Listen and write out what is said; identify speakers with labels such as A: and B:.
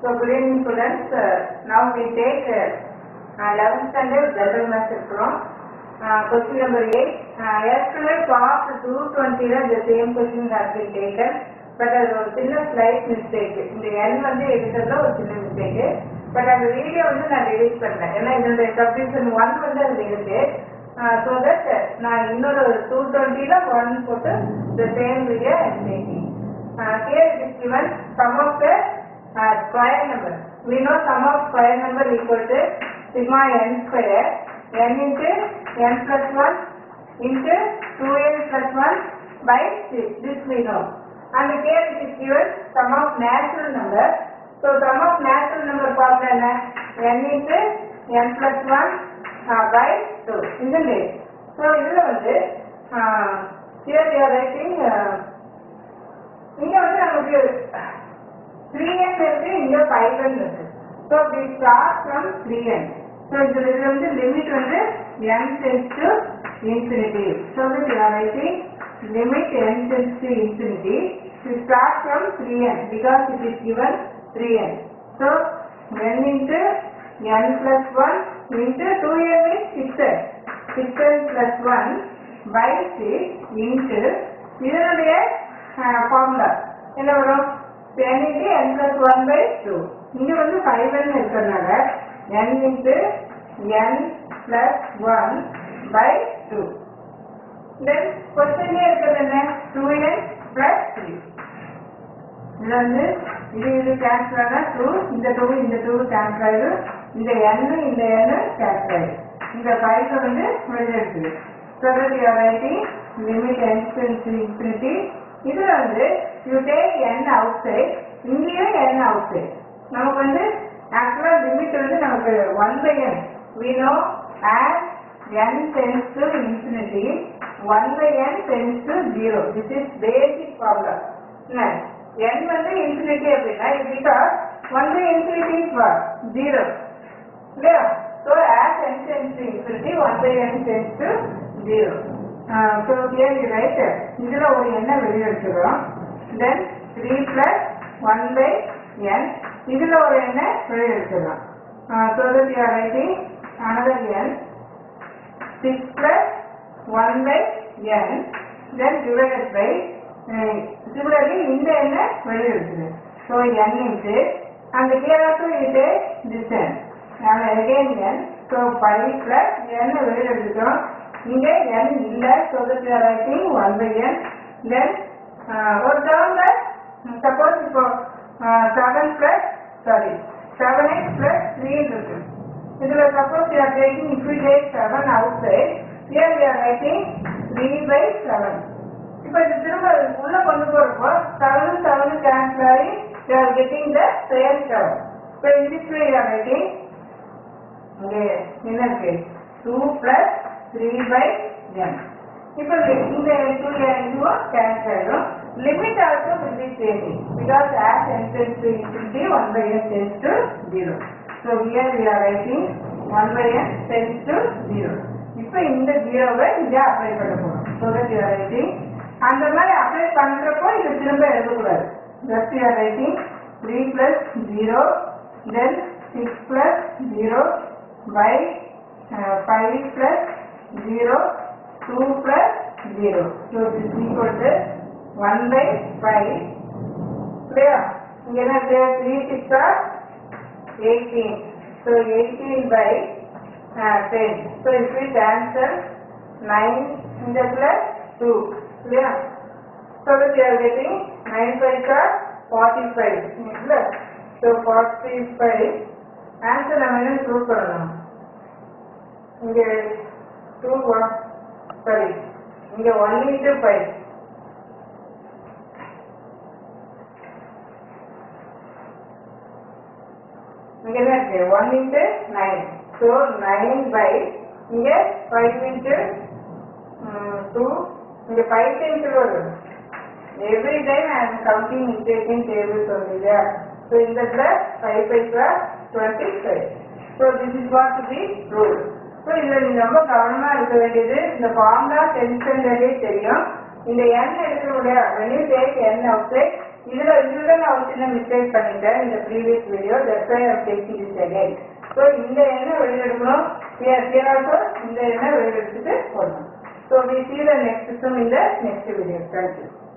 A: So good evening students. Uh, now we take uh, uh, 11th standard general maths இருக்கிறோம். Uh, question number 8. Uh, yesterday part 220 ல the same question has been taken. But அது ஒரு சின்ன slight mistake. இந்த n வந்து எடுத்ததுல ஒரு சின்ன mistake. But அந்த வீடியோ வந்து நான் delete பண்ணேன். ஏன்னா என்னுடைய subdivision 1 வந்து அதுல இருக்கு. Uh, so that நான் இன்னொரு 220 ல 1 போட்டு the same video I am taking. Uh, here it is given sum of the uh, square number. We know sum of square number equal to sigma n square n into n plus 1 into 2n plus 1 by 6. This we know. And here it is given sum of natural number. So sum of natural number formula என்ன? n into n plus 1 uh, by 2. Isn't it? So இதுல வந்து uh, here we are writing uh, இங்க வந்து நமக்கு three என் இருக்கு இங்க five n இருக்கு so we start from three n so இதுல இதுல வந்து லிமிட் வந்து n tends to infinity so that you are writing limit n tends to infinity we start from three n because it is given three n so n into n plus one into two n is six n six n plus one by six into இதனுடைய formula என்ன வரும் n into n plus 1 by 2 இங்க வந்து 5n இருக்கிறதுனால n into n plus 1 by 2 then question இருக்கிறது என்ன 2n plus 3 இதுல வந்து இது இது கேன்சல் ஆனா 2 இந்த 2 இந்த 2 கேன்சல் ஆயிடும் இந்த n இந்த n கேன்சல் ஆயிடும் இந்த 5 வந்து வெளியே இருக்குது so that you are writing limit n to infinity இதுல வந்து you take n outside இங்கேயும் n அவுட் சைட் நமக்கு வந்து ஆக்சுவலா லிமிட் வந்து நமக்கு one by n we know as n tends to infinity 1 by n tends to 0 this is basic formula என்ன n வந்து infinity அப்படின்னா because 1 by infinity is what 0 இல்லையா so as n tends to infinity 1 by n tends to 0 so here you write இதில் ஒரு எண்ணை வெளியே எடுத்துக்கிறோம் then three plus one by n இதில் ஒரு எண்ணை வெளியே எடுத்துக்கலாம் so that you are writing another n six plus one by n then divided by similarly இந்த எண்ணை வெளியே எடுத்துது ஸோ என் இன்ட்டு அந்த ஹியர் ஆல்சோ இது distance again n so five plus எண்ணை வெளியே எடுத்துட்டோம் இங்க n இல்ல so that you are writing 1 by n then uh, ஒரு டேர்ம்ல சப்போஸ் இப்போ seven plus sorry seven eight plus three இருக்கு இதுல suppose you are taking if you take seven outside here you are writing three by seven இப்போ இது திரும்ப உள்ள கொண்டு போறப்போ செவன் செவன் கேன்சல் ஆகி you are getting the same term இப்போ இங்கிலீஷ்ல யூ ஆர் ரைட்டிங் இங்கே என்ன இருக்கு two plus three by n இப்போ இந்த டூ இதுவும் கேன்சல் ஆயிடும் limit also will be changing because as n tends to infinity 1 by n tends to 0 so here we are writing 1 by n tends to 0 இப்போ இந்த ஜீரோவை இங்க apply பண்ண போறோம் so that you are writing அந்த மாதிரி apply பண்றப்போ இது திரும்ப எழுதக்கூடாது just you are writing 3 plus 0 then 6 plus 0 by uh, 5 plus 0, 2 plus 0. So this is equal to 1 by 5. Clear? இங்க என்ன இருக்கு? 3 6 are 18. So 18 by uh, 10. So if we answer 9 in the plus 2. Clear? So that you are getting 9 5 are 45. Clear? So 45. Answer நம்ம என்ன prove பண்ணணும் இங்கே two one sorry இங்க one into five இங்க என்ன இருக்கு one into nine so nine by இங்க five into two இங்க ஃபைவ் டைம்ஸ் வருது every time I am counting mistaking tables வந்து இல்லையா ஸோ இந்த இடத்துல five five twenty five so this is what to be rule so இதில் நீங்கள் ரொம்ப கவனமாக இருக்க வேண்டியது இந்த ஃபார்முலா டென்ஷன்லேயே தெரியும் இந்த எண் எடுக்கக்கூடிய வெளியே டேக் எண் அவுட் இதுல இதுல நான் ஒரு சின்ன மிஸ்டேக் பண்ணிட்டேன் இந்த ப்ரீவியஸ் வீடியோ தட்ஸ் ஐ ஆம் டேக்கிங் திஸ் அகைன் ஸோ இந்த எண்ணெய் வெளியெடுக்கணும் ஹியர் ஹியர் ஆல்சோ இந்த எண்ணெய் வெளியெடுத்துட்டு போடணும் so we see the next system in the next video. Thank you.